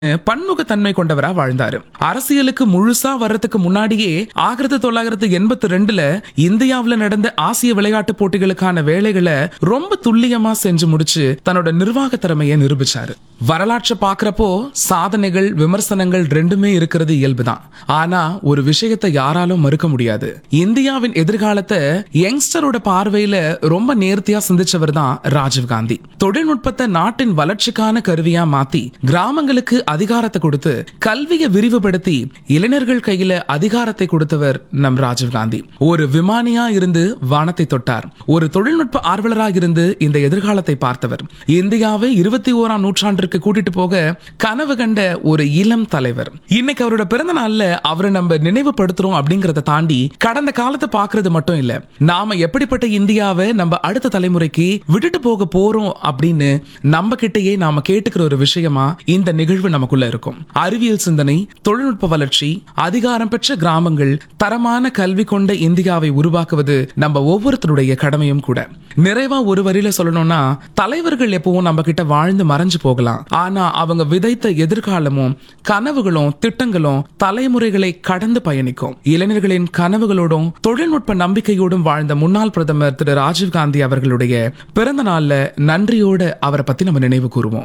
பன்முகத்தன்மை கொண்டவரா வாழ்ந்தாரு அரசியலுக்கு முழுசா வர்றதுக்கு முன்னாடியே ஆயிரத்தி தொள்ளாயிரத்தி எண்பத்தி ரெண்டுல இந்தியாவுல நடந்த ஆசிய விளையாட்டு போட்டிகளுக்கான வேலைகளை ரொம்ப துல்லியமா செஞ்சு முடிச்சு தன்னோட நிர்வாக திறமையை நிரூபிச்சாரு வரலாற்றை பாக்குறப்போ சாதனைகள் விமர்சனங்கள் ரெண்டுமே இருக்கிறது இயல்புதான் ஆனா ஒரு விஷயத்தை யாராலும் மறுக்க முடியாது இந்தியாவின் எதிர்காலத்தை யங்ஸ்டரோட பார்வையில ரொம்ப நேர்த்தியா சிந்திச்சவர் தான் ராஜீவ் காந்தி தொழில்நுட்பத்தை நாட்டின் வளர்ச்சிக்கான கருவியா மாத்தி கிராமங்களுக்கு அதிகாரத்தை கொடுத்து கல்வியை விரிவுபடுத்தி இளைஞர்கள் கையில அதிகாரத்தை கொடுத்தவர் நம் ராஜீவ் காந்தி ஒரு விமானியா இருந்து வானத்தை தொட்டார் ஒரு தொழில்நுட்ப ஆர்வலரா இருந்து இந்த எதிர்காலத்தை பார்த்தவர் இந்தியாவை இருபத்தி ஓராம் நூற்றாண்டிற்கு கூட்டிட்டு போக கனவு கண்ட ஒரு இளம் தலைவர் இன்னைக்கு அவரோட பிறந்த நாள்ல அவரை நம்ம நினைவுபடுத்துறோம் அப்படிங்கறத தாண்டி கடந்த காலத்தை பாக்குறது மட்டும் இல்ல நாம எப்படிப்பட்ட இந்தியாவை நம்ம அடுத்த தலைமுறைக்கு விட்டுட்டு போக போறோம் அப்படின்னு நம்ம கிட்டயே நாம கேட்டுக்கிற ஒரு விஷயமா இந்த நிகழ்வு நமக்குள்ள இருக்கும் அறிவியல் சிந்தனை தொழில்நுட்ப வளர்ச்சி அதிகாரம் பெற்ற கிராமங்கள் தரமான கல்வி கொண்ட இந்தியாவை உருவாக்குவது நம்ம ஒவ்வொருத்தருடைய கடமையும் கூட நிறைவா ஒரு வரியில சொல்லணும்னா தலைவர்கள் எப்பவும் நம்ம கிட்ட வாழ்ந்து மறைஞ்சு போகலாம் ஆனா அவங்க விதைத்த எதிர்காலமும் கனவுகளும் திட்டங்களும் தலைமுறைகளை கடந்து பயணிக்கும் இளைஞர்களின் கனவுகளோடும் தொழில்நுட்ப நம்பிக்கையோடும் வாழ்ந்த முன்னாள் பிரதமர் திரு ராஜீவ் காந்தி அவர்களுடைய பிறந்த நாள்ல நன்றியோட அவரை பத்தி நம்ம நினைவு கூறுவோம்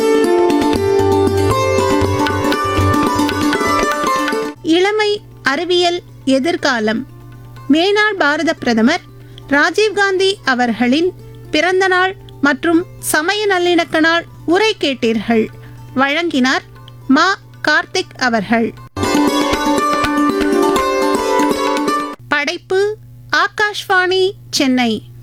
இளமை அறிவியல் எதிர்காலம் மேனாள் பாரத பிரதமர் ராஜீவ்காந்தி அவர்களின் பிறந்த நாள் மற்றும் சமய நல்லிணக்க நாள் உரை கேட்டீர்கள் வழங்கினார் மா கார்த்திக் அவர்கள் படைப்பு ஆகாஷ்வாணி சென்னை